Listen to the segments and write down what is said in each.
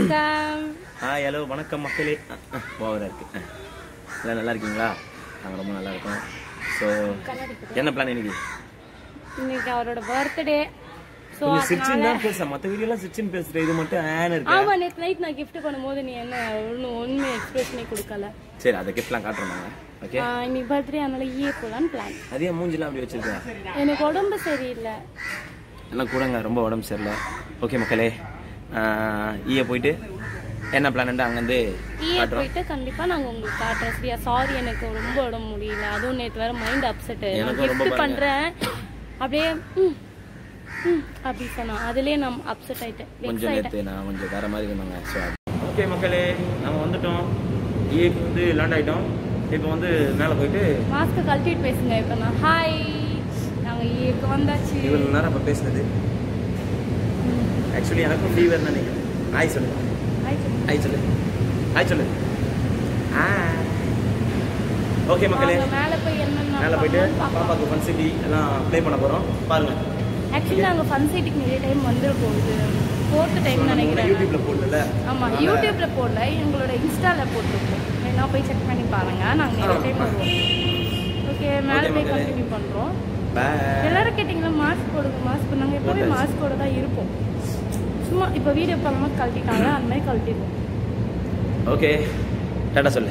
வணக்கம் hi hello வணக்கம் மக்களே ஓவராக இருக்கு அஹ். எல்லாம் நல்லா இருக்கீங்களா நாங்கள் ரொம்ப நல்லா இருக்கோம் ஸோ என்ன பிளான் இன்னைக்கு இன்னைக்கு அவரோட பர்த்டே ஸோ கொஞ்சம் சிரிச்சுன்னு தான் பேச மற்ற வீடியோலாம் சிரிச்சுன்னு பேசுற இது மட்டும் ஆன் இருக்கு ஆமா நேற்று நைட் நான் gift பண்ணும்போது நீ என்ன ஒன்றும் ஒன்றுமே எக்ஸ்பிரஷனே கொடுக்கல சரி அதை கிஃப்ட்லாம் காட்டுறோம் நாங்கள் ஓகே ஆஹ் இன்னைக்கு பர்த்டே அதனால ஈயே போகலான்னு பிளான் அதே மூஞ்சிலாம் அப்படி வச்சிருக்கேன் எனக்கு உடம்பு சரியில்லை எல்லாம் கூடங்க ரொம்ப உடம்பு சரியில்லை ஓகே மக்களே ஈய போயிட்டு என்ன பிளான் அங்கேருந்து ஈயே போயிட்டு கண்டிப்பா நாங்க உங்களுக்கு காட்டுறோம் சரியா சாரி எனக்கு ரொம்ப உடம்பு முடியல அதுவும் நேற்று வேற மைண்ட் அப்செட் நான் எனக்கும் ரொம்ப gift பண்றேன் அப்படியே ம், ம், அப்படி சொன்னா அதுலயே நான் அப்செட் ஆயிட்டேன் வெக்ஸ் கொஞ்சம் ஆயிட்டேன் நேற்று நான் கொஞ்சம் வேற மாதிரி இருந்தாங்க ஸோ ஓகே மக்களே நம்ம வந்துட்டோம் ஈக்கு வந்து லேண்ட் ஆகிட்டோம் இப்போ வந்து மேலே போயிட்டு மாஸ்க் கழட்டிட்டு பேசுங்க இப்போ நான் ஹாய் நாங்க ஈக்கு வந்தாச்சு இவ்வளோ நேரம் இப்போ பேசுனது ஆக்சுவலி எனக்கும் ஃபீவர் நினைக்கிறேன் ஹாய் சொல்லு ஹாய் சொல்லு. ஹாய் சொல்லு ஹாய் சொல்லு ஓகே மக்களே நாங்க மேல போய் என்னென்ன மேலே போயிட்டு பண்ணணும்னு பார்க்கலாம். பாப்பாக்கு ஃபன் சிட்டி எல்லாம் ப்ளே பண்ண போகிறோம் பாருங்க ஆக்சுவலி நாங்க ஃபன் சிட்டிக்கு நிறைய டைம் வந்திருக்கோம் இது ஃபோர்த் டைம் நினைக்கிறேன் யூடியூப்ல போடல ஆமா யூடியூப்ல போடல எங்களோட இன்ஸ்டால போட்டிருக்கோம் வேணா போய் செக் பண்ணி பாருங்க நாங்க நிறைய டைம் வருவோம் ஓகே மேல Okay, போய் மக்களே. கண்டினியூ பண்றோம் பாய் எல்லாரும் கேட்டிங்கன்னா மாஸ்க் போடுங்க மாஸ்க் நாங்க எப்பவுமே போட்டாச்சு. மாஸ்கோட தான் இருப்போம் சும்மா இப்போ வீடியோ பண்ணாம கழட்டிட்டாங்க அந்த மாதிரி கழட்டிடுவோம் ஓகே டாடா சொல்லு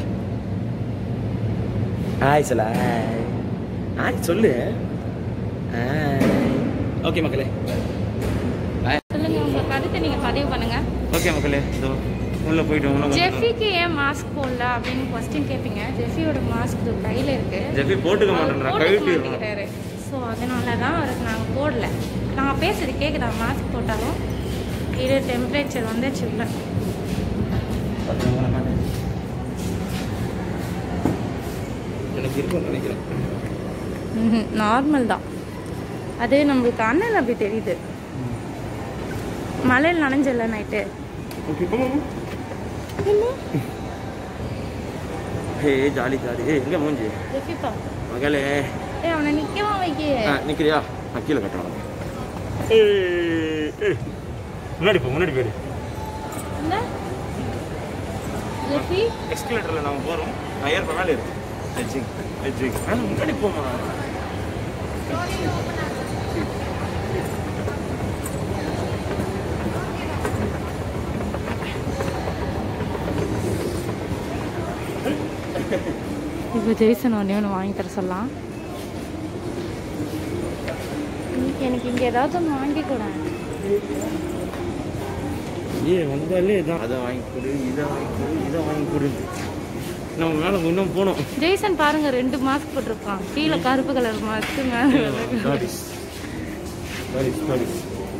ஹாய் சொல்ல ஹாய் ஹாய் சொல்லு ஹாய் ஓகே மக்களே பாய் சொல்லுங்க உங்க கருத்தை நீங்க பதிவு பண்ணுங்க ஓகே மக்களே இதோ உள்ள போயிட்டு உள்ள கொஞ்சம் ஜெஃபிக்கு ஏன் மாஸ்க் போடல அப்படின்னு கொஸ்டின் கேட்பீங்க ஜெஃபியோட மாஸ்க் கையில இருக்கு ஜெஃபி போட்டுக்க மாட்டேன்றா கழுவிட்டு மாட்டேங்கிறாரு ஸோ அதனால தான் அவருக்கு நாங்கள் போடல நாங்கள் பேசுறது கேட்குதா மாஸ்க் போட்டாலும் இது டெம்பரேச்சர் வந்துச்சு உள்ள எனக்கு இருக்கும் நினைக்கிறேன் நார்மல் தான் அது நம்மளுக்கு அண்ணன் அப்படி தெரியுது மழையில் நனைஞ்சல night okay hey jolly jolly ஏ எங்க மூஞ்சி ஜெஃபிப்பா மகளே ஏ அவனை நிற்கவா வைக்க ஆ நிக்கிறியா நான் கீழே கட்டணும் முன்னாடி போ முன்னாடி போயிடு இந்த ஜெஃபி எக்ஸ்கலேட்டர்ல நாம போறோம் டயர் மேலே இருக்கு வெச்சிங் வெச்சிங் ஆ முன்னாடி போமா இப்போ ஜெய்சன் ஒன்றே ஒன்று வாங்கி தர சொல்லலாம் எனக்கு இங்கே ஏதாவது ஒன்று வாங்கி கூட ஏ வந்தாலே இதான் அதை வாங்கி கொடு இதை வாங்கி கொடு இதை வாங்கி கொடு நம்ம மேலே இன்னும் போனோம் ஜெய்சன் பாருங்க ரெண்டு மாஸ்க் போட்டிருக்கான் கீழே கருப்பு கலர் மாஸ்க் மேலே சாரிஸ் சாரிஸ் சாரிஸ்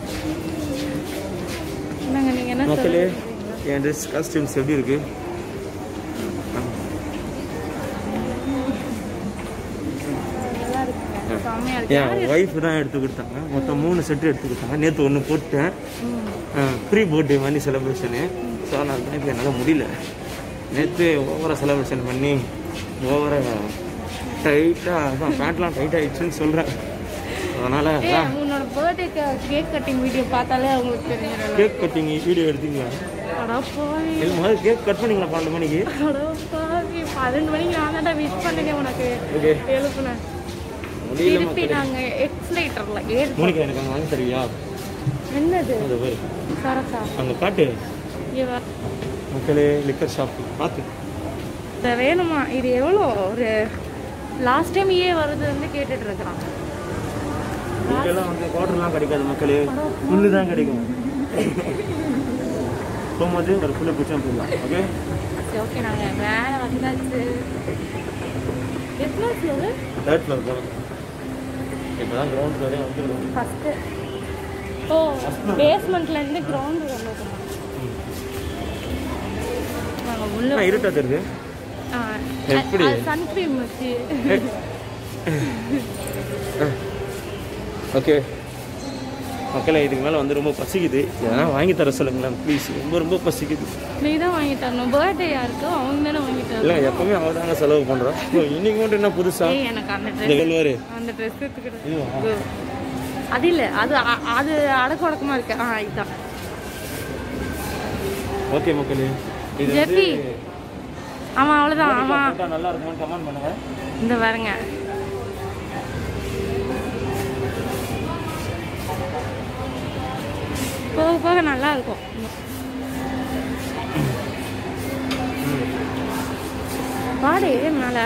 என்னங்க நீங்க என்ன மக்களே சொல்றீங்க? என் ட்ரெஸ் காஸ்டியூம்ஸ் எப்படி இருக்கு நல்லா இருக்குங்க செம்மையா இருக்கு என் ஒய்ஃப் தான் எடுத்து கொடுத்தாங்க மொத்தம் மூணு செட்டு எடுத்து கொடுத்தாங்க நேற்று ஒன்று போட்டேன் ம். ப்ரீ பர்த்டே மாதிரி செலிப்ரேஷனு ஸோ அதனால தான் இப்போ என்னால் முடியல நேற்று ஓவராக செலிப்ரேஷன் பண்ணி ஓவராக டைட்டாக அதான் பேண்ட்லாம் டைட் ஆயிடுச்சுன்னு சொல்கிறேன் அதனால் ஏய் உன்னோட பர்த்டேக்கு கேக் கட்டிங் வீடியோ பார்த்தாலே அவங்களுக்கு தெரிஞ்சிடல கேக் கட்டிங் வீடியோ எடுத்தீங்களா அடா போய் இது மாதிரி கேக் கட் பண்ணீங்களா பன்னெண்டு மணிக்கு அடா போய் பன்னெண்டு மணிக்கு நான் தான் விஷ் பண்ணனே உனக்கு ஓகே எழுப்புனேன் முடியல திருப்பி மக்களே நாங்க எக்ஸ்லேட்டர்ல ஏறி மோனிகா எனக்கு அங்கே வாங்கி தருவியா என்னது அது பேர் சரக்கா அங்கே காட்டு இவ மக்களே லிக்கர் ஷாப் பார்த்து இதை வேணுமா இது எவ்வளோ ஒரு லாஸ்ட் டைம் ஏ வருது வந்து கேட்டுட்டு இருக்கிறான் இங்கெல்லாம் வந்து வாட்டர்லாம் கிடைக்காது மக்களே புல்லு தான் கிடைக்கும் போகும்போது ஒரு புல்லை பிடிச்சா போயிடலாம் ஓகே சரி ஓகே நாங்க மேலே வந்தாச்சு எத்தனை ஃப்ளோரு தேர்ட் ஃப்ளோர் போகணும் இப்போ தான் கிரவுண்ட் ஃப்ளோரே வந்துருக்கோம் ஃபஸ்ட்டு ஓ பேஸ்மெண்ட்ல இருந்து கிரவுண்ட் வந்துருக்கோம் நாங்கள் உள்ள என்ன இருட்டா தெரியுது எப்படி? சன்க்ரீம் வச்சு ஓகே மக்களே இதுக்கு மேலே வந்து ரொம்ப பசிக்குது எதனா வாங்கி தர சொல்லுங்களேன் ப்ளீஸ் ரொம்ப ரொம்ப பசிக்குது நீ தான் வாங்கி தரணும் பர்த்டே யாருக்கோ அவங்க தானே வாங்கி தரணும் இல்லை எப்பவுமே அவள் தாங்க செலவு பண்ணுறோம் இன்னைக்கு மட்டும் என்ன புதுசா ஏய் எனக்கு அந்த இந்த ட்ரெஸ் கல்வாரு அந்த ட்ரெஸ் எடுத்துக்கிட்டு இதுவா அது இல்லை அது அ- அது அடக்க உடக்கமா இருக்கு ஆ இதுதான் ஓகே மக்களே இது வந்து ஜெஃபி ஆமாம் அவ்வளோதான் ஆமாம் போட்டா நல்லா இருக்குமான்னு கமெண்ட் பண்ணுங்க இந்த பாருங்க போக போக நல்லா இருக்கும் பாடு மேல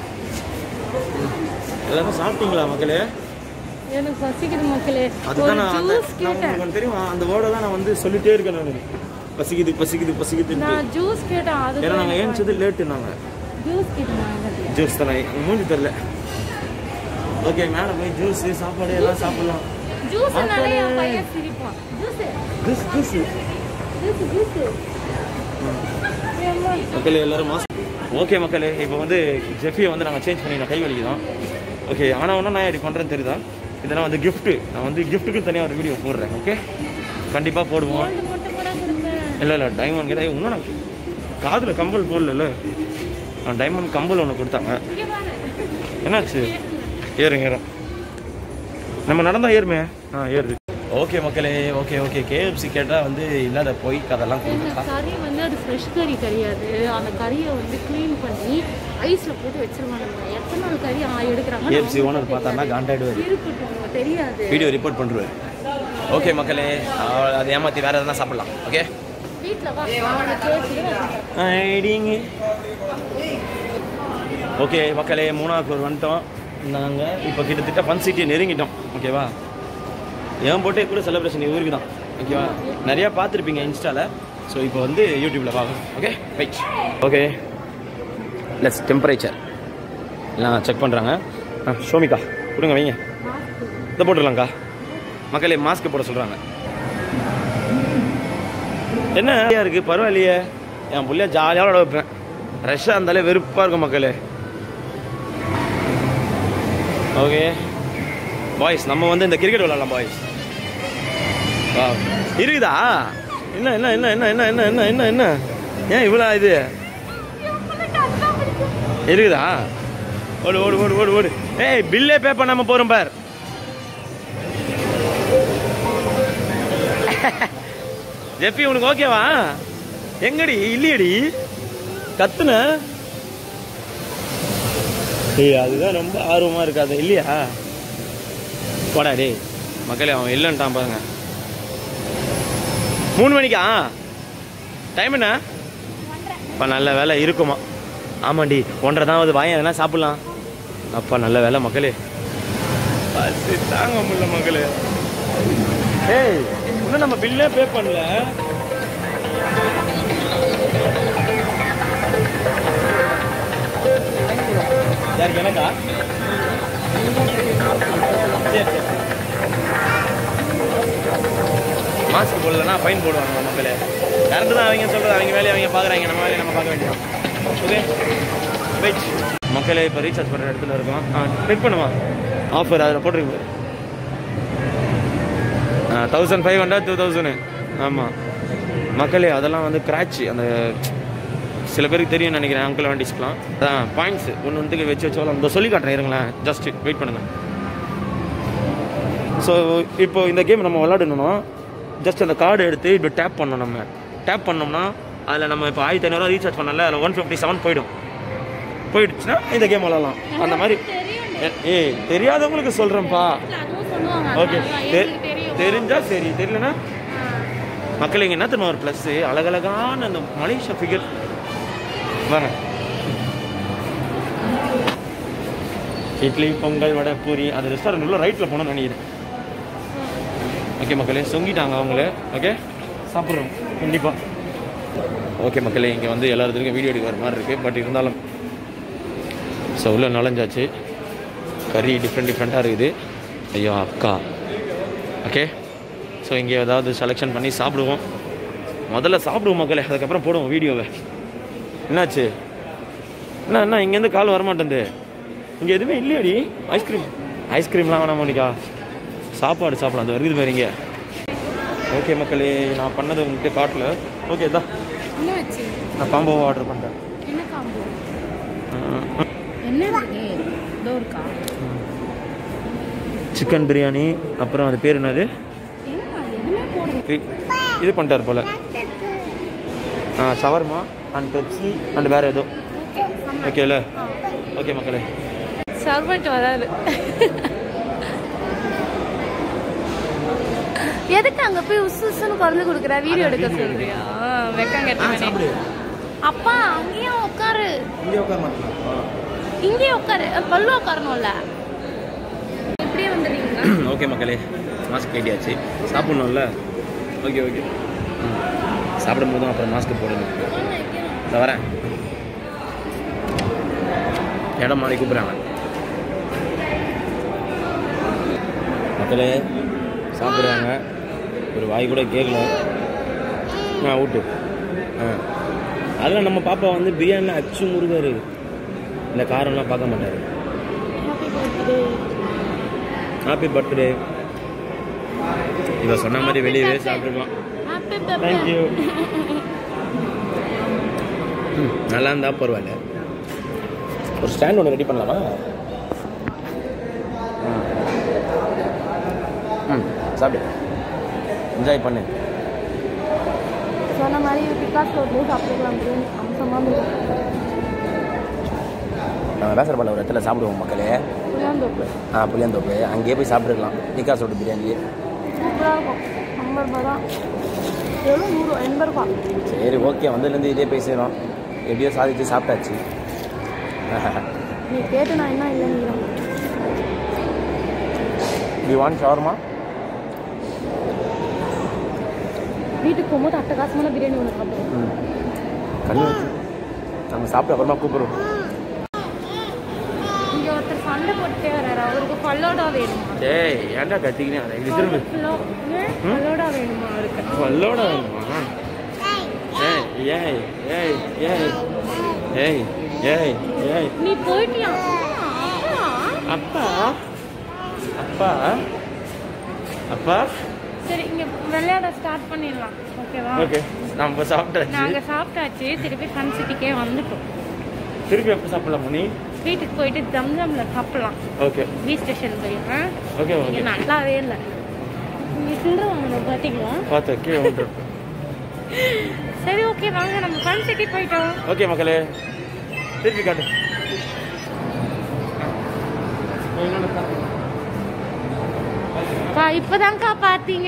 எல்லாரும் சாப்பிட்டீங்களா மக்களே எனக்கு பசிக்குது மக்களே ஒரு அதுதான் நான் அந்த ஜூஸ் நான் கேட்டேன் உங்களுக்கு தெரியுமா அந்த வேர்டை தான் நான் வந்து சொல்லிட்டே இருக்கேன் நான் பசிக்குது பசிக்குது பசிக்குது நான் ஜூஸ் கேட்டேன் அது ஏன்னா நாங்கள் ஏன்ச்சது லேட்டு நாங்கள் ஜூஸ் கேட்டேன் ஜூஸ் தானே மூஞ்சி தெரில ஓகே மேலே போய் ஜூஸ் சாப்பாடு எல்லாம் சாப்பிடலாம் ஜூஸ் நிறைய பையன் சிரிப்பான் juice juice juice juice juice மக்களே எல்லாரும் மாஸ் ஓகே மக்களே இப்போ வந்து ஜெஃபியை வந்து நாங்கள் சேஞ்ச் பண்ணி நான் கை வலிக்குதான் ஓகே ஆனால் ஒன்றும் நான் இப்படி பண்ணுறேன்னு தெரியுதா இதெல்லாம் வந்து gift நான் வந்து கிஃப்ட்டுக்கு தனியாக ஒரு வீடியோ போடுறேன் ஓகே கண்டிப்பாக போடுவோம் கோல்டு மட்டும் கூட கொடுப்பேன் இல்லை இல்லை டைமண்ட் கிட்ட இன்னும் நான் காதில் கம்பல் போடல நான் டைமண்ட் கம்பல் ஒன்று கொடுத்தாங்க இங்க பாரு என்னாச்சு ஏறுங்க ஏறும் நம்ம நடந்தா ஏறுமே ஆ ஏறுது ஓகே மக்களே ஓகே ஓகே கேஎஃப்சி கேட்டால் வந்து இல்லாத போய் கதெல்லாம் இந்த கொடுத்தா கறி வந்து அது ஃப்ரெஷ் கறி கிடையாது அந்த கறியை வந்து க்ளீன் பண்ணி ஐஸில் போட்டு வச்சிருவாங்க எத்தனை நாள் கறி ஆ, எடுக்கிறாங்க கேஎஃப்சி ஓனர் பார்த்தாருன்னா காண்டாயிடுவார் இருக்கட்டும் தெரியாது வீடியோ ரிப்போர்ட் பண்ணுருவேன் ஓகே மக்களே அவ- அதை ஏமாற்றி வேறு எதனா சாப்பிட்லாம் ஓகே வீட்டில் வா அவனை கேட்டு ஐடிங்க ஓகே மக்களே மூணாவது ஒரு வந்துட்டோம் நாங்கள் இப்போ கிட்டத்தட்ட ஃபன் சிட்டியை நெருங்கிட்டோம் ஓகேவா ஏன் போட்டே கூட செலிப்ரேஷன் இவருக்கு தான் ஓகேவா நிறையா பார்த்துருப்பீங்க இன்ஸ்டாவில் ஸோ இப்போ வந்து யூடியூப்பில் பார்க்கணும் okay right okay less temperature எல்லாம் செக் பண்ணுறாங்க ஆ ஷோமிகா கொடுங்க வைங்க இதை போட்டுடலாங்க்கா மக்களே மாஸ்க் போட சொல்கிறாங்க என்ன ஜாலியாக இருக்குது பரவாயில்லையே என் பிள்ளைய ஜாலியாக விளாட வைப்பேன் ரஷ்ஷாக இருந்தாலே வெறுப்பாக இருக்கும் மக்களே ஓகே பாய்ஸ் நம்ம வந்து இந்த கிரிக்கெட் விளாடலாம் பாய்ஸ் வா இருக்குதா என்ன என்ன என்ன என்ன என்ன என்ன என்ன என்ன என்ன ஏன் இவ்வளோ இது இருக்குதா ஓடு ஓடு ஓடு ஓடு ஓடு ஏய் பில்லே பே பண்ணாம போறோம் பார் ஜெப்பி உனக்கு ஓகேவா எங்கடி இல்லையடி கத்துன ஏய் அதுதான் ரொம்ப ஆர்வமா இருக்காது இல்லையா போடா டேய் மக்களே அவன் இல்லைன்ட்டான் பாருங்க மூணு மணிக்கா டைம் என்ன அப்பா நல்ல வேலை இருக்குமா ஆமாண்டி ஒன்றரை தான் வந்து வாங்க எதனா சாப்பிடலாம் அப்பா நல்ல வேலை மக்களே பசி தாங்க முடியல மக்களே ஏய் இன்னும் நம்ம பில்லே பே பண்ணல யாருக்கு எனக்கா சரி சரி மாஸ்க் போடலன்னா ஃபைன் போடுவாங்க மக்களே கரெக்டு தான் அவங்க சொல்கிறது அவங்க வேலையை அவங்க பார்க்குறாங்க நம்ம வேலையை நம்ம பார்க்க வேண்டியது ஓகே வெயிட் மக்களே இப்போ ரீசார்ஜ் பண்ணுற இடத்துல இருக்கோம் ஆ கிளிக் பண்ணுமா ஆஃபர் அதில் போட்டிருக்கு thousand five hundred two thousand ஆமாம் மக்களே அதெல்லாம் வந்து கிராச் அந்த சில பேருக்கு தெரியும்னு நினைக்கிறேன் அங்கிள் வண்டிஸ்க்குலாம் அதான் பாயிண்ட்ஸ் ஒன்று ஒன்றுக்கு வச்சு வச்சு அந்த சொல்லி காட்டுறேன் இருங்களேன் ஜஸ்ட் வெயிட் பண்ணுங்கள் ஸோ இப்போ இந்த கேம் நம்ம விளாடணும்னா ஜஸ்ட் அந்த கார்டு எடுத்து இப்படி டேப் பண்ணணும் நம்ம டேப் பண்ணோம்னா அதில் நம்ம இப்போ ஆயிரத்தி ஐநூறுவா ரீசார்ஜ் பண்ணல அதில் ஒன் ஃபிஃப்டி செவன் போயிடும் போயிடுச்சுன்னா இந்த கேம் விளாட்லாம் அந்த மாதிரி ஏ- ஏய் தெரியாதவங்களுக்கு சொல்கிறேன்ப்பா அதுவும் சொல்லுவாங்க ஓகே அதனால எங்களுக்கு தெரியும் தெரிஞ்சா சரி தெரியலனா மக்கள் இங்கே என்ன தெரியுமா ஒரு ப்ளஸ் அழகழகான அந்த மலேசியா ஃபிகர் வாங்க இட்லி பொங்கல் வடை பூரி அந்த ரெஸ்டாரண்ட் உள்ள ரைட்டில் போகணும்னு நினைக்கிறேன் ஓகே மக்களே சொங்கிட்டாங்க அவங்களே ஓகே சாப்பிட்றோம் கண்டிப்பாக ஓகே மக்களே இங்கே வந்து எல்லாத்துக்கும் வீடியோ எடுக்கிற மாதிரி இருக்குது பட் இருந்தாலும் ஸோ உள்ள நுழைஞ்சாச்சு கறி டிஃப்ரெண்ட் டிஃப்ரெண்ட்டாக இருக்குது ஐயோ அக்கா ஓகே ஸோ இங்கே ஏதாவது செலெக்ஷன் பண்ணி சாப்பிடுவோம் முதல்ல சாப்பிடுவோம் மக்களே அதுக்கப்புறம் போடுவோம் வீடியோவை என்னாச்சு என்ன என்ன இங்கேருந்து கால் வரமாட்டேங்குது இங்கே எதுவுமே இல்லையாடி ஐஸ்கிரீம் ஐஸ்கிரீம்லாம் வேணாம் மோனிகா சாப்பாடு சாப்பிடலாம் அது வருது பாருங்க ஓகே மக்களே நான் பண்ணது உங்கள்கிட்ட காட்டல ஓகே தான் என்ன வச்சு நான் பாம்போவை ஆர்டர் பண்ணிட்டேன் என்ன காம்போ அஹ், என்ன இருக்கு இதோ இருக்கா சிக்கன் பிரியாணி அப்புறம் அது பேர் என்னது என்ன எதுவுமே போடுங்க இ- இது பண்ணிட்டார் போல ஷவர்மா அண்ட் பெப்சி அண்ட் வேறு ஏதோ ஓகே ஓகேல ஓகே மக்களே சர்வெண்ட் வராது எதுக்கு அங்க போய் உசு உசுன்னு குரல் கொடுக்குற வீடியோ எடுக்க சொல்றியா வெக்கம் கெட்ட அப்பா அங்கேயும் உட்காரு இங்கே உட்கார மாட்டேன் இங்கேயே உட்காரு அஹ் பல்லு உட்காரணும்ல இப்படியே வந்துடுறீங்களா ஓகே மக்களே மாஸ்க் கட்டியாச்சு சாப்பிட்ணும்ல ஓகே ஓகே சாப்பிடும் போதும் அப்புறம் மாஸ்க் போடணும் இந்த வரேன் இடம் மாறி கூப்பிட்றாங்க மக்களே சாப்பிட்றாங்க ஒரு வாய் கூட கேட்கல ஆ ஊட்டு ஆ அதில் நம்ம பாப்பா வந்து பிரியாணியில் அச்சு முருகாரு இந்த காரம்லாம் பார்க்க மாட்டார் ஹாப்பி பர்த்டே இவ சொன்ன மாதிரி வெளியவே சாப்பிட்டுக்கலாம் தேங்க்யூ நல்லா இருந்தா பரவாயில்ல ஒரு ஸ்டாண்ட் ஒன்று ரெடி பண்ணலாமா ம். ம் சாப்பிடு என்ஜாய் பண்ணு சொன்ன மாதிரி பிகாஸ் ரோட்லேயே சாப்பிட்டுக்கலாம் பிரியாணி அம்சமாக இருக்கும் நாங்கள் பேசுகிற ஒரு இடத்துல சாப்பிடுவோம் மக்களே புளியாந்தோப்பு ஆ புளியாந்தோப்பு அங்கேயே போய் சாப்பிட்டுருக்கலாம் பிகாஸ் ரோட்டு பிரியாணியே சூப்பராக இருக்கும் ஐம்பது ரூபா தான் எவ்வளோ நூறு எண்பது ரூபா சரி ஓகே வந்ததுலேருந்து இதே பேசுகிறோம் எப்படியோ சாதிச்சு சாப்பிட்டாச்சு நீ கேட்டு நான் என்ன இல்லைங்கிறேன் யூ வாண்ட் ஷவர்மா வீட்டுக்கு போகும்போது அட்டகாசமான பிரியாணி ஒன்று சாப்பிடுவோம் ம் கண்ணு வச்சு நம்ம சாப்பிட்டு அப்புறமா கூப்பிடுறோம் இங்கே ஒருத்தர் சண்டை போட்டுட்டே வர்றாரு அவருக்கு பல்லோடா வேணுமா டேய் ஏன்டா கத்திக்கினே அதை இது திரும்ப பல்லோடா வேணுமா அவருக்கு பல்லோட வேணுமா ஏய் ஏய் ஏய் ஏய் ஏய் ஏய் ஏய் நீ போயிட்டியா அப்பா அப்பா அப்பா சரி இங்க விளையாட ஸ்டார்ட் பண்ணிடலாம் ஓகேவா ஓகே நம்ம சாப்பிட்டாச்சு நாங்க சாப்பிட்டாச்சு திருப்பி ஃபன் சிட்டிக்கே வந்துட்டோம் திருப்பி எப்போ சாப்பிடலாம் மணி வீட்டுக்கு போயிட்டு ஜம்ஜம்ல சாப்பிடலாம் ஓகே பீச் ஸ்டேஷன் போய் ஆ? ஓகே இங்க ஓகே நல்லாவே இல்லை நீங்க சில்லற வாங்கணும் பாத்தீங்களா பார்த்து கீழே வந்துட்டு சரி ஓகே வாங்க நம்ம ஃபன் சிட்டி போயிட்டோம் ஓகே மக்களே திருப்பி காட்டு பா இப்பதான்க்கா பார்த்தீங்க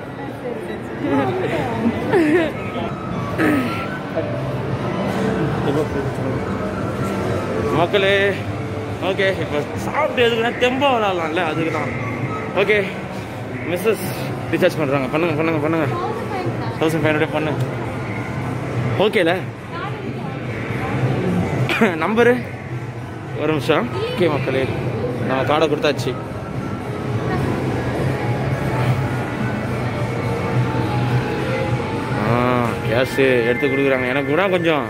மக்களே ஓகே இப்போ சாப்பிட்டு எதுக்குன்னா தெம்பா விளாட்லாம்ல அதுக்கு தான் ஓகே மிஸ்ஸஸ் ரீசார்ஜ் பண்ணுறாங்க பண்ணுங்க பண்ணுங்க பண்ணுங்க தௌசண்ட் ஃபைவ் ஹண்ட்ரட் பண்ணு ஓகேல நம்பரு ஒரு நிமிஷம் ஓகே மக்களே நம்ம கார்டை கொடுத்தாச்சு ஆ கேஷு எடுத்து கொடுக்குறாங்க எனக்கு கூட கொஞ்சம்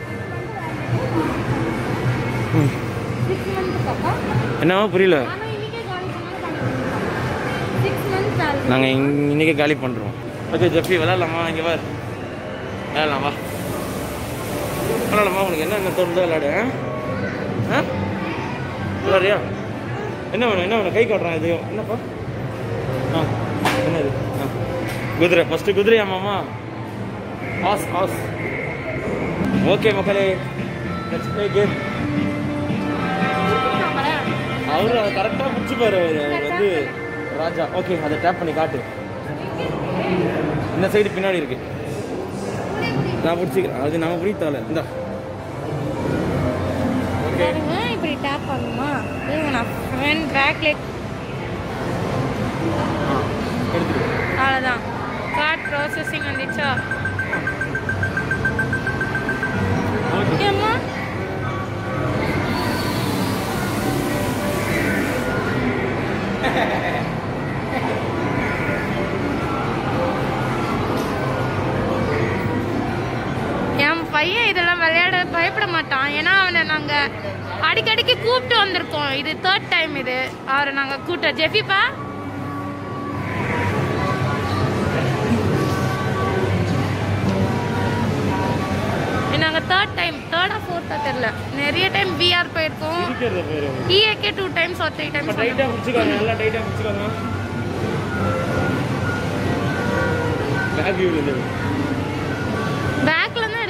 சிக்ஸ் மந்த்துக்காக்கா என்னவோ புரியல ஆனால் இன்னைக்கே காலி சிக்ஸ் மந்த்ஸ் ஆகுது நாங்கள் இன்னைக்கே காலி பண்ணுறோம் ஓகே ஜெஃபி விளாட்லாமா இங்கே வா விளாட்லாம் வா விளாட்லாமா உனக்கு என்ன என்ன தோணுதோ விளாடு ஆ? ஆ விளாடுறியா என்ன வேணும் என்ன வேணும் கை காட்டுறான் இதையும் என்னப்பா ஆ என்னது ஆ குதிரை ஃபஸ்ட்டு குதிரையா மாமா ஆஸ் ஆஸ் ஓகே மக்களே லெட்ஸ் ப்ளே கேம் அவரு அதை கரெக்டாக பிடிச்சிப்பாரு அவர் அவர் வந்து ராஜா ஓகே அதை டேப் பண்ணி காட்டு இந்த சைடு பின்னாடி இருக்கு நான் பிடிச்சிக்கிறேன் அது நம்ம பிடித்தால இந்த ஓகே பாருங்க இப்படி டேப் பண்ணுமா இருங்க நான் ஃப்ரண்ட் பேக் லெக் எடுத்துட்டு அவ்வளோதான் கார்ட் ப்ராசஸிங் வந்துச்சா ஓகே ஏம்மா என் பையன் இதெல்லாம் விளையாட பயப்பட மாட்டான் ஏன்னா அவனை நாங்கள் அடிக்கடிக்கு கூப்பிட்டு வந்திருக்கோம் இது தேர்ட் டைம் இது அவரை நாங்கள் கூட்ட ஜெஃபிப்பா நாங்கள் தேர்ட் டைம் தேர்டா ஃபோர்த்தா தெரில நிறைய டைம் பிஆர் போயிருக்கோம் இருக்கிறத பேரு இஏகே two times or three times டைட்டாக பிடிச்சிக்கோங்க நல்லா டைட்டாக பிடிச்சிக்கோங்க பேக் வியூ இது பேக்ல தான்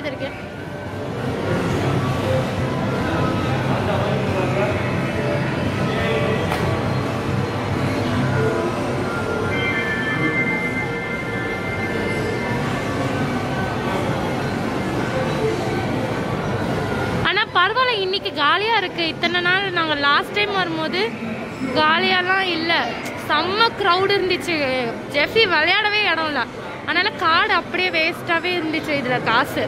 ஜாலியாக இருக்குது இத்தனை நாள் நாங்கள் லாஸ்ட் டைம் வரும்போது காலியாலாம் இல்லை செம்ம க்ரௌடு இருந்துச்சு ஜெஃபி விளையாடவே இடம் இல்லை அதனால கார்டு அப்படியே வேஸ்ட்டாகவே இருந்துச்சு இதில் காசு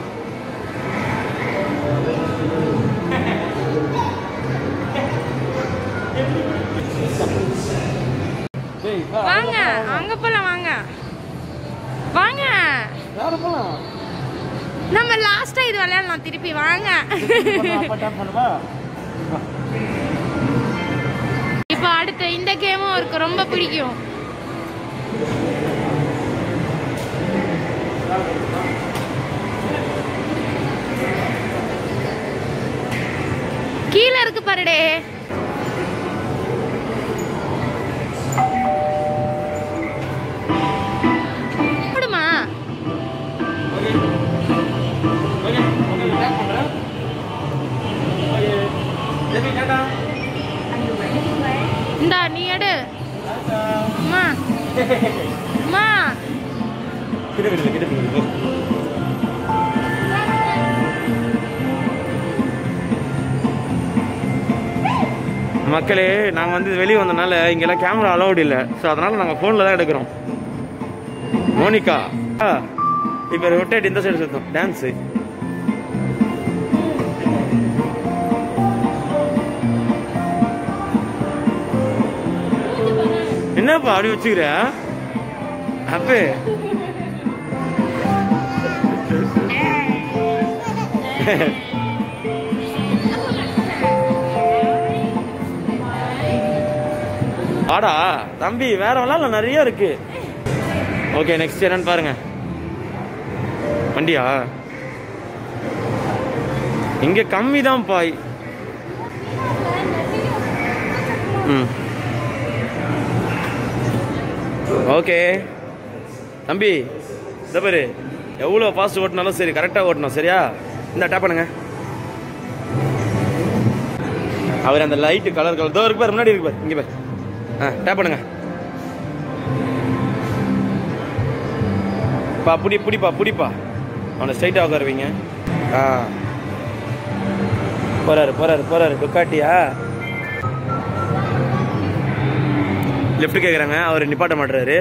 டேய் வா, வாங்க அங்கே போகலாம் வாங்க வாங்க யாரு போலாம் நம்ம லாஸ்ட்டாக இது விளையாடலாம் திருப்பி வாங்க அப்பா டேப் பண்ணவா இப்போ அடுத்த இந்த கேமும் அவருக்கு ரொம்ப பிடிக்கும் கீழே இருக்கு பாருடே போடுமா ஓகே ஓகே ஓகே டேப் பண்றேன் ஓகே ஜெபி டாடா இந்தா நீ எடு அம்மா அம்மா கிட்ட கிட்ட கிட்ட கிட்ட மக்களே நாங்கள் வந்து வெளியே வந்தனால இங்கெல்லாம் கேமரா அலௌட் இல்லை ஸோ அதனால நாங்கள் ஃபோனில் தான் எடுக்கிறோம் மோனிகா இப்போ ரொட்டேட் இந்த சைடு சுத்தம் டான்ஸு என்னப்பா அப்படி வச்சுக்கிற அப்பே ஆடா தம்பி வேற விளாட்ல நிறைய இருக்கு ஓகே நெக்ஸ்ட் என்னன்னு பாருங்க வண்டியா இங்க கம்மி தான் பாய் ம் ஓகே தம்பி இந்த பாரு எவ்வளோ ஃபாஸ்ட் ஓட்டினாலும் சரி கரெக்டாக ஓட்டணும் சரியா இந்த டேப் பண்ணுங்க அவர் அந்த லைட்டு கலர் கலர் தோ இருக்கு பாரு முன்னாடி இருக்கு பாரு இங்கே பாரு ஆ டேப் பண்ணுங்க பா புடி புடிப்பா புடிப்பா அவனை ஸ்ட்ரைட்டாக உட்காருவீங்க ஆ போறாரு போறாரு போறாரு துக்காட்டியா லெஃப்ட் கேட்குறாங்க அவர் நிப்பாட்ட மாட்டுறாரு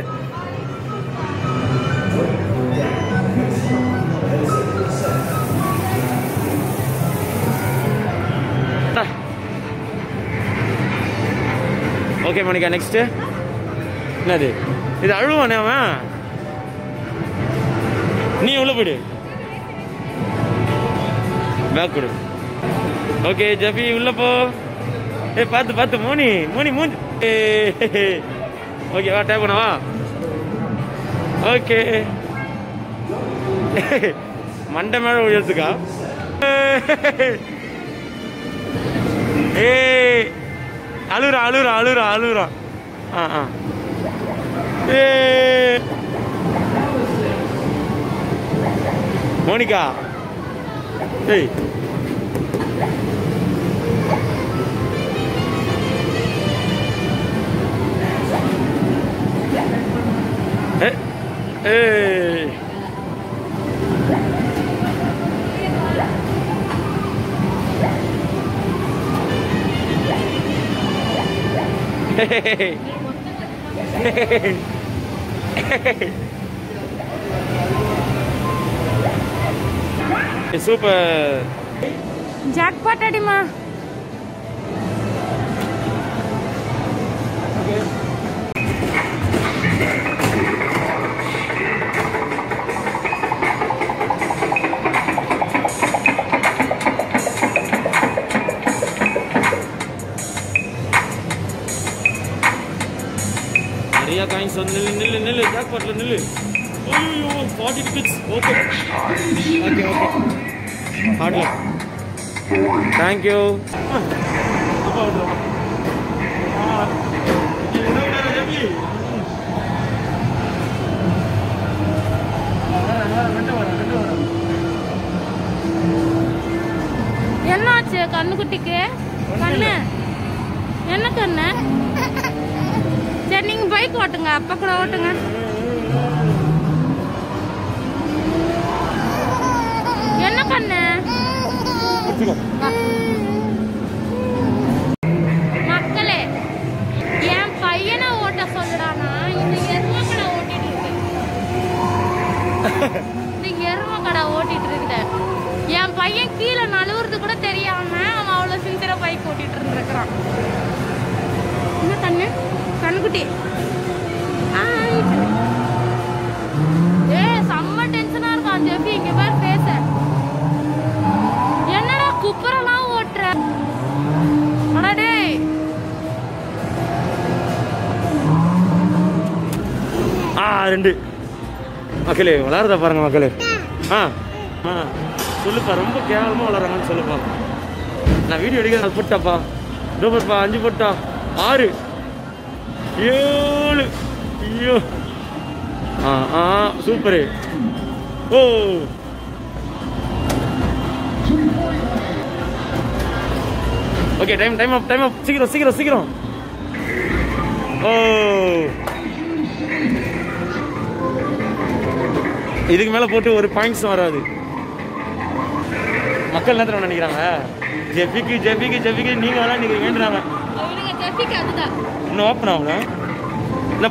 ஓகே மணிக்கா நெக்ஸ்ட் என்னது இது அழுவானே அவன் நீ உள்ள போயிடு பேக் கொடு ஓகே ஜபி உள்ள போ ஏ பார்த்து பார்த்து மோனி மோனி மூஞ்சி ஓகே வா டேப் பண்ணவா ஓகே மண்டை மேல உயர்த்துக்கா ஏ அழுறான் அழுறான் அழுறான் அழுறான் ஆ ஆ ஏ மோனிகா ஏய் ஏ ஏய் சூப்பர் ஜாக் பாட் அடிமா நிறைய காயின்ஸ் வந்து நில்லு நில்லு நில்லு ஜாக் பாட்ல நில்லு ஐயோ forty tickets okay okay okay ஹார்ட்ல தேங்க்யூ என்னாச்சு கண்ணுக்குட்டிக்கு கண்ணு என்ன கண்ணு சரி நீங்க பைக் ஓட்டுங்க அப்பா கூட ஓட்டுங்க என்ன கண்ணு வச்சுக்கோ வா. கண்ணுக்குட்டி ஹாய் ஏ செம்ம டென்ஷனா இருக்கான் ஜெஃபி இங்க பாரு பேச என்னடா குப்புறலாம் ஓட்டுற அடா டேய் ஆ ரெண்டு மக்களே விளாடுறத பாருங்க மக்களே ஆ ஆ சொல்லுப்பா ரொம்ப கேவலமாக விளாட்றாங்கன்னு சொல்லுப்பா நான் வீடியோ எடுக்க அது போட்டாப்பா டூபர்ப்பா அஞ்சு போட்டா ஆறு ஏழு ஐயோ ஆ ஆ சூப்பரு ஓ okay time time up time up சீக்கிரம் சீக்கிரம் சீக்கிரம் ஓ இதுக்கு மேல போட்டு ஒரு பாயிண்ட்ஸ் வராது மக்கள் என்ன தெரியுமா நினைக்கிறாங்க ஜெபிக்கு ஜெபிக்கு ஜெபிக்கு நீங்க விளாண்டுக்கிறீங்கன்றாங்க இவனுங்க ஜெஃபிக்கு அதுதான் இன்னும் ஓப்பன் ஆகல இல்ல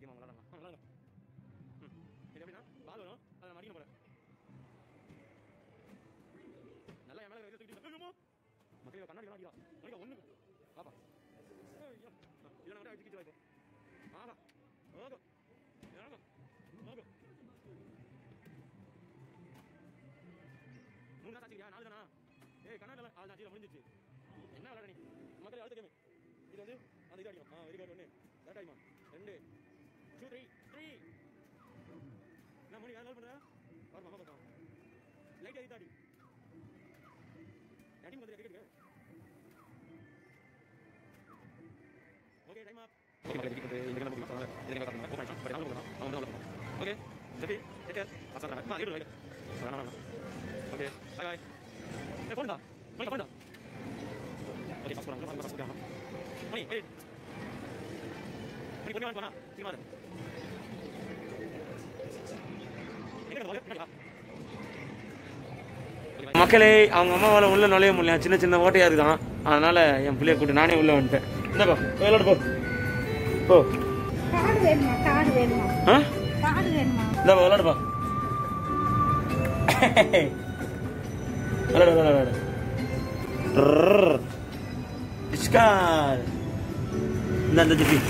என்ன விளையாட நீ மக்கள் அடுத்த கேம் இது வந்து அந்த இது அடிக்கும் ஆ வெரி குட் ஒன்று கரெக்ட் ஆகிமா ரெண்டு டூ த்ரீ த்ரீ என்ன மணி வேறு நாள் பண்ணுற வர மாமா பார்த்தோம் லைட் அடித்தா அடி அடி வந்து கேட்குங்க ஓகே டைம் அப் ஓகே மக்கள் இது இந்த கிளம்பி போகிறாங்க இது எங்க காரணம் ஓகே பட் நாங்க போகலாம் அவங்க தான் போகலாம் ஓகே ஜெபி டேக் கேர் அசாரா மா இரு ரைட் வேணாம் வேணாம் ஓகே பை பை ஏ போண்டா போண்டா போண்டா ஓகே பாஸ் பண்ணலாம் பாஸ் பண்ணலாம் மணி ஏய் மணி பண்ணி வாங்க சீக்கிரம் வாங்க மக்களே அவங்க அம்மாவால் உள்ள நுழைய முடியல சின்ன சின்ன ஓட்டையா இருக்குதான் அதனால என் பிள்ளைய கூட்டு நானே உள்ள வந்துட்டேன் என்னப்பா விளையாடு போ போ காடு வேணுமா காடு வேணுமா ஆ காடு வேணுமா இந்தாப்பா விளையாடுப்பா விளையாடு விளையாடு விளையாடு ரர்ரர். இஸ்கால் இந்த அந்த ஜிப்பி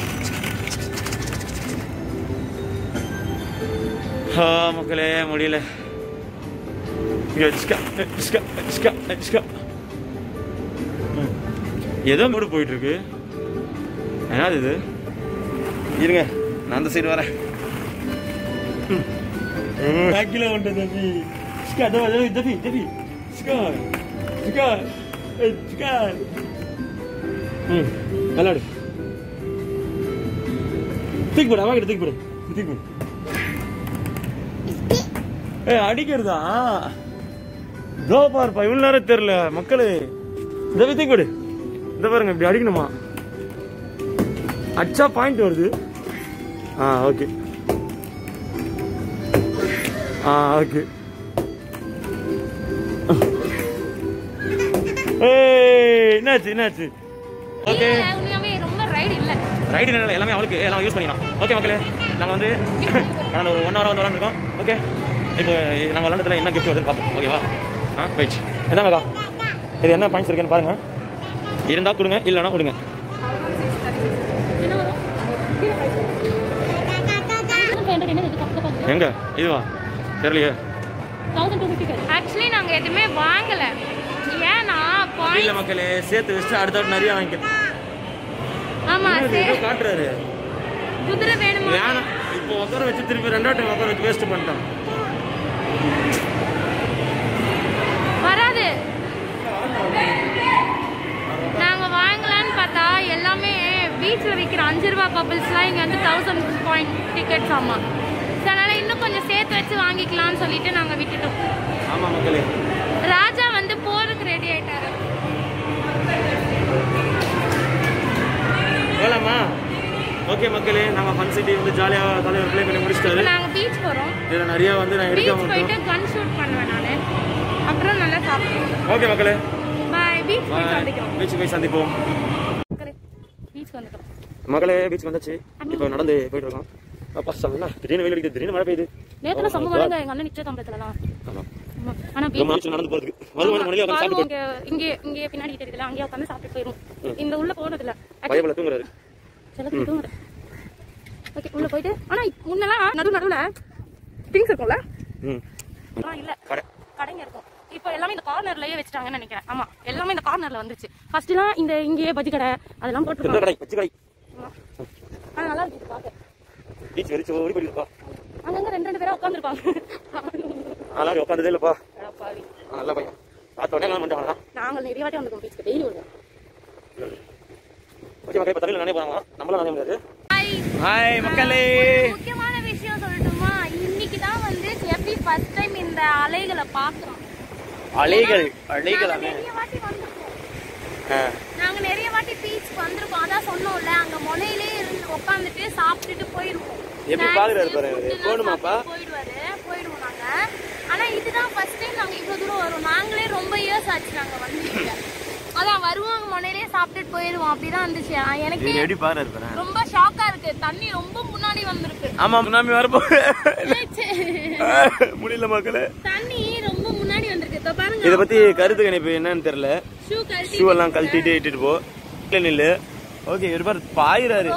ஆ மக்களே முடியல இங்க இஸ்கா இஸ்கா இஸ்கா இஸ்கா ம். ஏதோ மூடு போயிட்டு இருக்கு என்னது இது இருங்க நான் அந்த சைடு வரேன் பேக்கில் வந்துட்டு தம்பி சிக்கா தம்பி தம்பி தம்பி சிக்கா சிக்கா சிக்கா ம் விளாடு தூக்கி போடு அவன் தூக்கி போடு தூக்கி போடு ஏ அடிக்கிறதா தோ பாருப்பா இவ்வளவு நேரம் தெரியல மக்களே இந்த தூக்கி போடு இந்த பாருங்க இப்படி அடிக்கணுமா அச்சா பாயிண்ட் வருது ஆ ஓகே ஆ ஓகே ஏய் என்னாச்சு என்னாச்சு ஓகே இல்ல, உண்மையாவே ரொம்ப ரைடு இல்ல ரைடு இல்லை எல்லாமே அவளுக்கு எல்லாம் யூஸ் பண்ணிக்கலாம் ஓகே மக்களே நாங்கள் வந்து கடந்த ஒரு ஒன் ஹவர் வந்து விளாண்டுருக்கோம் ஓகே இப்போ நாங்கள் விளாண்டதுல என்ன கிஃப்ட் வருதுன்னு பார்ப்போம் ஓகேவா ஆ வெயிட் என்னங்கக்கா இது என்ன பாயிண்ட்ஸ் இருக்குன்னு பாருங்க இருந்தால் கொடுங்க இல்லைன்னா கொடுங்க என்ன வரும் எங்க இதுவா தெரியலையே ஆக்சுவலி நாங்க எதுவுமே வாங்கல ஏன்னா இல்லை பாயிண்ட் மக்களே சேர்த்து வச்சுட்டு அடுத்த வாட்டி நிறைய வாங்கிக்க ஆமா என்னது சே- ஏதோ காட்டுறாரு குதிரை வேணுமா வேணாம் இப்போ உட்கார வச்சு திருப்பி ரெண்டாவது டைம் உட்கார வச்சு வேஸ்ட் பண்ணிட்டான் வராது நாங்க வாங்கலாம்னு பார்த்தா எல்லாமே பீச்ல விற்கிற அஞ்சு ரூபா பபிள்ஸ்லாம் இங்க வந்து தௌசண்ட் பாயிண்ட் டிக்கெட்ஸ் ஆமா So, அதனால இன்னும் கொஞ்சம் சேர்த்து வச்சு வாங்கிக்கலாம்னு சொல்லிட்டு நாங்க விட்டுட்டோம் ஆமாம் மக்களே ராஜா வந்து போறதுக்கு ரெடி ஆயிட்டாரு போகலாமா ஓகே மக்களே நாங்கள் ஃபன் சிட்டி வந்து ஜாலியாக தலைவர் ப்ளே பண்ணி இப்போ முடிச்சிட்டாரு நாங்க பீச் போறோம் இதில் நிறைய வந்து நான் எடுக்க பீச் போயிட்டு மாட்டோம் கன் ஷூட் பண்ணுவேன் நானு அப்புறம் நல்லா சாப்பிடுவோம் ஓகே மக்களே பாய் பீச் போய் சந்திக்கிறோம் பீச் போய் சந்திப்போம் பீச் வந்துட்டோம் மக்களே பீச் வந்தாச்சு இப்போ நடந்து போயிட்டு இருக்கோம் அப்பா சமனா திடீர்னு வெயில் அடிக்குது திடீர்னு மழை பெய்யுது நேத்துல சம்பவம் நடந்த எங்க அண்ணன் நிச்சயதாம்பரத்துலலாம் ஆமாம் ஆமா. ஆனா ரொம்ப பீச் நாள் நடந்து போகிறதுக்கு வருவாங்க மணிக்கு உட்காந்து பாருங்க, சாப்பிட்டு இங்க இங்கே இங்கே பின்னாடி தெரியல அங்கேயே உட்காந்து சாப்பிட்டு போயிரும் இந்த உள்ள போனது இல்ல பயபல தூங்குறாரு சில பேர் தூங்குற ஓகே உள்ள போயிட்டு ஆனா முன்னெல்லாம் நடு நடுவுல திங்ஸ் இருக்கும்ல ம் அதெல்லாம் இல்ல கடை கடைங்க இருக்கும் இப்போ எல்லாமே இந்த கார்னர்லயே வச்சுட்டாங்கன்னு நினைக்கிறேன் ஆமா எல்லாமே இந்த கார்னர்ல வந்துச்சு ஃபர்ஸ்ட்லாம் இந்த இங்கேயே பஜ்ஜி கடை அதெல்லாம் எந்த போட்டுருப்பாங்க கடை வச்சு கடை ஆமா. ஆனா நல்லா இருக்கு பாக்க பீச் வெறிச்சு ஓடி போயிருப்பா அங்கங்க ரெண்டு ரெண்டு பேரா உட்காந்துருப்பாங்க அதெல்லாம் உட்காந்ததே இல்லைப்பா பாவி நல்ல பையன் பார்த்த உடனே நான் பண்ணிட்டு வரலாம் நாங்கள் நிறைய வாட்டி வந்திருக்கோம் பீச்சுக்கு டெய்லி வருவோம் ஓகே மக்கள் இப்போ தமிழில் நினைவு போகிறாங்களா நம்மளாம் நினைவு முடியாது ஹாய் ஹாய் மக்களே முக்கியமான விஷயம் சொல்லட்டுமா இன்னைக்கு தான் வந்து ஜெஃபி ஃபர்ஸ்ட் டைம் இந்த அலைகளை பார்க்குறோம் அலைகள் அலைகள் நாங்க நிறைய வாட்டி வந்திருக்கோம் நாங்க நிறைய வாட்டி பீச்சுக்கு வந்திருக்கோம் அதான் சொன்னோம்ல அங்க முனையிலே இருந்து உட்காந்துட்டு சாப்பிட்டுட்டு போயிருவோம் எப்படி Snacks, பாக்குறாரு பாரு food அவரு. எல்லாம் போகணுமாப்பா? சாப்பிட்டு போயிடுவாரு போயிடுவோம் நாங்க ஆனா இதுதான் ஃபர்ஸ்ட் டைம் நாங்க இவ்வளவு தூரம் வரோம் நாங்களே ரொம்ப இயர்ஸ் ஆச்சு நாங்க வந்து அதான் வருவாங்க முனையிலே சாப்பிட்டுட்டு போயிடுவோம் அப்படிதான் இருந்துச்சு ஆ, எனக்கு எப்படி பாரு பாரு ரொம்ப ஷாக்கா இருக்கு தண்ணி ரொம்ப முன்னாடி வந்திருக்கு ஆமா சுனாமி வரப்போ ஏய், சே. முடியல மக்களே தண்ணி ரொம்ப முன்னாடி வந்திருக்கு இதோ பாருங்க இதை பத்தி கருத்து கணிப்பு என்னன்னு தெரியல ஷூ கழட்டி ஷூ எல்லாம் கழட்டிட்டு இட்டுட்டு போ இல்ல நில்லு ஓகே இவர் பாரு பாயிறாரு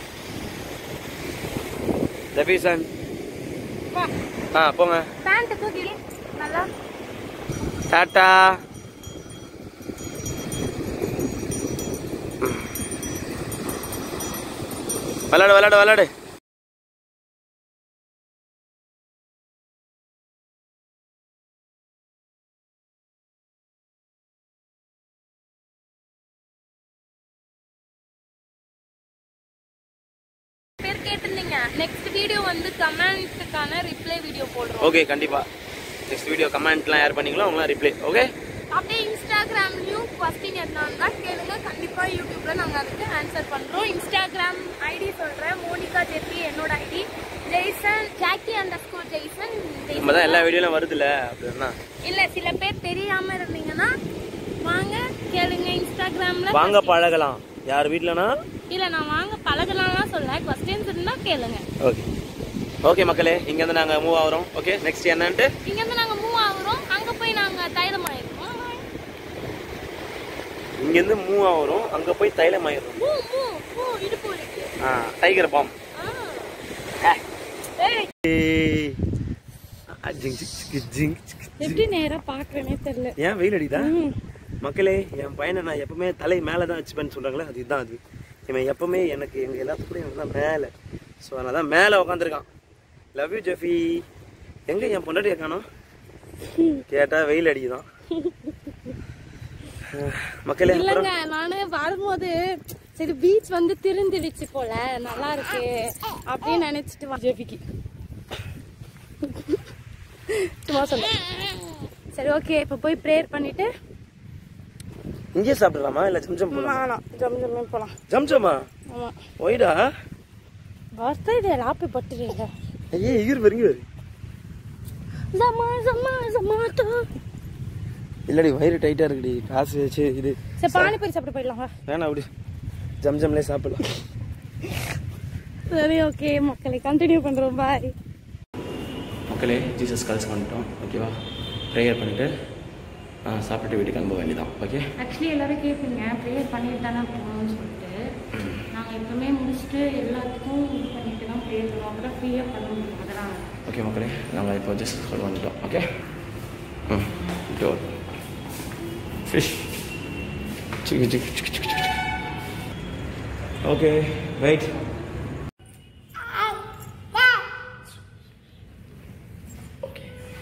ஜபீசன் ஆ போங்க பேண்ட் தூக்கி நல்லா டாட்டா விளாடு விளாடு விளாடு பேர் கேட்டிருந்தீங்க நெக்ஸ்ட் வீடியோ வந்து கமெண்ட்டுக்கான ரிப்ளை வீடியோ போடுறோம் ஓகே கண்டிப்பா நெக்ஸ்ட் வீடியோ கமெண்ட்லாம் யார் பண்ணீங்களோ அவங்களாம் ரிப்ளை ஓகே அப்படியே இன்ஸ்டாகிராம்லயும் கொஸ்டின் எதுனா கேளுங்க கண்டிப்பா யூடியூப்ல நாங்க அதுக்கு ஆன்சர் பண்றோம் இன்ஸ்டாகிராம் ஐடி சொல்றேன் மோனிகா ஜெப்பி என்னோட ID Jason Jackie underscore Jason நம்ம தான் எல்லா வீடியோலாம் வருதுல்ல அப்படின்னா இல்ல சில பேர் தெரியாம இருந்தீங்கன்னா வாங்க கேளுங்க இன்ஸ்டாகிராம்ல வாங்க பழகலாம் யார் வீட்லனா இல்ல நான் வாங்க பழகலாம்லாம் சொல்ல கொஸ்டின்ஸ் இருந்தா கேளுங்க ஓகே ஓகே மக்களே இங்க இருந்து நாங்க மூவ் ஆகுறோம் ஓகே நெக்ஸ்ட் என்னன்ட்டு இங்க இருந்து நாங்க மூவ் ஆகுறோம் அங்க போய் நாங்க தைலம் ஆயிருக்கோம் இங்க இருந்து மூவ் ஆகுறோம் அங்க போய் தைலம் ஆயிடுறோம் மூ மூ மூ இடுப்பு இருக்கு ஆ டைகர் பாம் ஏய் ஜிங் ஜிங் ஜிங் எப்படி நேரா பாக்குறேனே தெரியல ஏன் வெயில் அடிதா மக்களே என் பையனை நான் எப்பவுமே தலை மேலே தான் வச்சுப்பேன்னு சொல்றாங்களே அது இதுதான் அது இவன் எப்பவுமே எனக்கு எங்க எல்லாத்துக்கும் இவன் தான் மேலே ஸோ அதனால தான் மேலே உட்காந்துருக்கான் லவ் யூ ஜெஃபி எங்க என் பொண்டாட்டியை காணோம் கேட்டா வெயில் அடிக்குதான் மக்களே அப்புறம் இல்லங்க நானு வரும்போது சரி பீச் வந்து திருந்திடுச்சு போல நல்லா இருக்கு அப்படின்னு நினைச்சிட்டு வா ஜெபிக்கு சும்மா சொன்னேன் சரி ஓகே இப்ப போய் ப்ரேயர் பண்ணிட்டு இங்கேயே சாப்பிடலாமா இல்ல ஜம்ஜம் போலாம் வேணாம் ஜம் ஜம் போலாம் ஜம்ஜமா ஆமா ஒய்டா பர்த்டே ஹாப்பி பர்த்டே ஐயே இரு வருங்க வரு ஜமா ஜமா ஜமாட்டோ இல்லடி வயிறு டைட்டா இருக்குடி காசு வச்சு இது சரி பானிபூரி சாப்பிட்டு போயிடலாம் வா வேணாம் அப்படி ஜம்ஜம்லேயே சாப்பிடலாம் சரி ஓகே மக்களை கண்டினியூ பண்றோம் பாய் மக்களே ஜீசஸ் கால்ஸ் வந்துட்டோம் ஓகேவா ப்ரேயர் பண்ணிட்டு ஆ, சாப்பிட்டுட்டு வீட்டுக்கு கிளம்ப வேண்டியதான் ஓகே ஆக்சுவலி எல்லாரும் கேட்பீங்க ப்ரேயர் பண்ணிட்டு தானே போகணும்னு சொல்லிட்டு நாங்கள் எப்பவுமே முடிச்சுட்டு எல்லாத்துக்கும் இது பண்ணிட்டு தான் ப்ரேயர் பண்ணுவோம் அப்போ தான் ஃப்ரீயாக பண்ண முடியும் அதெல்லாம் ஓகே மக்களே நாங்கள் இப்போ ஜீசஸ் கால் வந்துட்டோம் ஓகே ம் டோர் ஃபிஷ் சிக்கு சிக்கு சிக்கு சிக்கு சிக்கு okay wait okay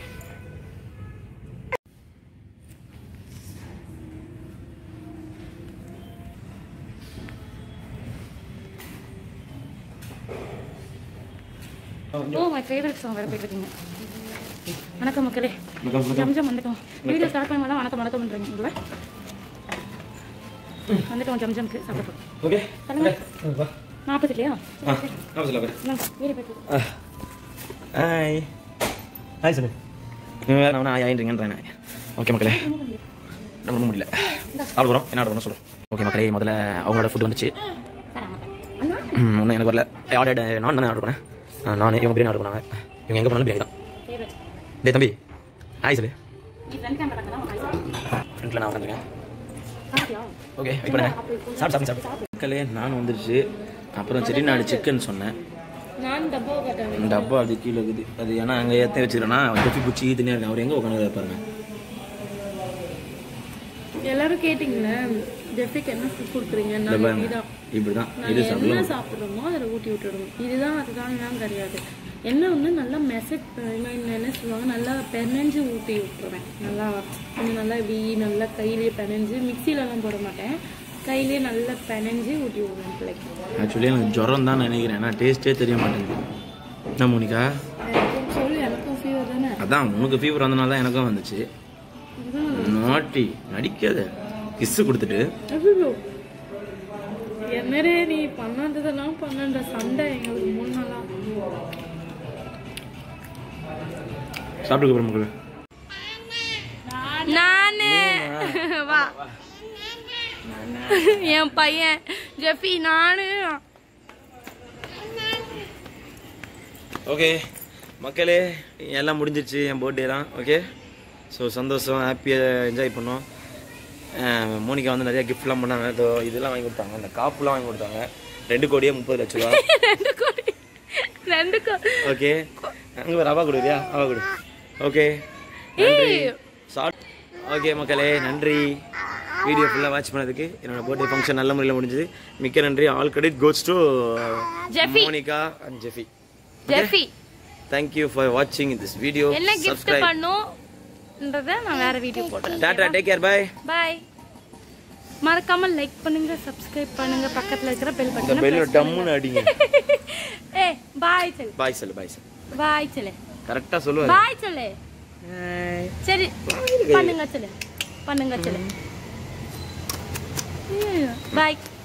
oh my favourite song வேறு போயிட்டுருக்கீங்க வணக்கம் மக்களே வணக்கம் வணக்கம் ஜம்ஜம் வந்துட்டோம் வீடியோ ஸ்டார்ட் பண்ணும்போது தான் வணக்கம் வணக்கம் பண்ணுறீங்க உங்களை வந்துட்டோம் ஜம்ஜம்க்கு சாப்பிட போகிறோம் ஓகே சொல்லுங்க. வா நாற்பது இல்லையா ஆ நான் சொல்ல போகிறேன் இந்தாங்க, வீடியோ போயிட்டு ஹாய் ஹாய் சொல்லு இவன் வேறு நான் ஆயின்றீங்கன்றேன் ஓகே மக்களே ரொம்ப முடியல சாப்பிட போகிறோம் என்ன ஆர்டர் பண்ண சொல்லுவோம் ஓகே மக்களே முதல்ல அவங்களோட ஃபுட் வந்துச்சு அண்ணா ம், ஒன்றும் எனக்கு வரல ஆர்டர் நான் தானே ஆர்டர் பண்ணேன் ஆ, நான் இவங்க பிரியாணி ஆர்டர் பண்ணாங்க இவங்க எங்கே போனாலும் பிரியாணி தான் ஃபேவரட் டேய் தம்பி ஹாய் சொல்லு நீ ஃப்ரெண்ட் கேமரா தான் ஃப்ரெண்டில் நான் வந்துருக்கேன் சாப்பிட்டியா ஓகே வெயிட் பண்ணுங்க சாப்பிட்டு சாப்பிட்டு சாப்பிட்டு மக்களே நான் வந்துருச்சு அப்புறம் சரி நான் சிக்கன் சொன்னேன் நான் டப்பாவை கட்டேன் டப்பா அது கீழே இருக்குது அது ஏன்னா அங்கே ஏற்ற வச்சுக்கிறேன்னா ஜெஃபி பிடிச்சி ஈத்துனே இருக்கேன் அவர் எங்கே உட்காந்து பாருங்க எல்லாரும் கேட்டிங்களே ஜெஃபிக்கு என்ன ஃபுட் கொடுக்குறீங்க இந்த நான் பாருங்க இதுதான் இப்படி தான் நான் இது என்ன சாப்பிடலாம் சாப்பிட்றோமோ அதில் ஊட்டி விட்டுடுவோம் இதுதான் அதுதான் கிடையாது என்ன ஒன்று நல்லா மெசேஜ் என்ன சொல்லுவாங்க நல்லா பெனஞ்சு ஊட்டி விட்டுருவேன் நல்லா கொஞ்சம் நல்லா இப்படி நல்லா கையிலேயே பெனஞ்சு மிக்சிலலாம் போட மாட்டேன் கையிலேயே நல்லா பெனஞ்சு ஊட்டி விடுவேன் பிள்ளைக்கு ஆக்சுவலி எனக்கு ஜுரம் தான் நினைக்கிறேன் ஏன்னா டேஸ்ட்டே தெரிய மாட்டேங்குது என்ன மோனிகா எனக்கும் சொல்லு எனக்கும் ஃபீவர் தானே அதான் உனக்கு ஃபீவர் வந்தனால தான் எனக்கும் வந்துச்சு நாட்டி நடிக்காத கிஸ்ஸு கொடுத்துட்டு ஐயோ என்னரே நீ பண்ணாததெல்லாம் பண்ணன்ற சண்டை எங்களுக்கு மூணு நாளா சாப்பிட்டு அப்புறம் மக்கள் நானு வா என் பையன் ஜெஃபி நானு ஓகே மக்களே எல்லாம் முடிஞ்சிருச்சு என் பர்த்டேலாம் ஓகே ஸோ சந்தோஷம் ஹாப்பியாக என்ஜாய் பண்ணோம் அஹ் மோனிகா வந்து நிறைய கிஃப்ட்லாம் பண்ணாங்க இதோ இதெல்லாம் வாங்கி கொடுத்தாங்க அந்த காப்புலாம் வாங்கி கொடுத்தாங்க ரெண்டு கோடியே முப்பது லட்ச ரூபா ரெண்டு கோடி ரெண்டு கோடி ஓகே அங்கே ரவா கொடுக்குறியா ரவா கொடு ஓகே நன்றி ஷார்ட் ஓகே மக்களே நன்றி வீடியோ ஃபுல்லாக வாட்ச் பண்ணதுக்கு என்னோட பர்த்டே ஃபங்க்ஷன் நல்ல முறையில் முடிஞ்சது மிக்க நன்றி all credit goes to Jeffy. Monika and Jeffy Jeffy thank you for வாட்சிங் திஸ் வீடியோ என்ன கிஃப்ட் பண்ணும்ன்றத நான் வேற வீடியோ போடுறேன் tata take care bye bye மறக்காம லைக் பண்ணுங்க சப்ஸ்கிரைப் பண்ணுங்க பக்கத்துல இருக்கிற பெல் இந்த பட்டனை பெல்ல டம்முன்னு அடிங்க ஏ பாய் சொல்லு பாய் சொல்லு பாய் சொல்லு பாய் சொல்லு கரெக்டாக சொல்லுவாரு பாய் சொல்லு சரி பண்ணுங்க சொல்லு பண்ணுங்க சொல்லு பாய்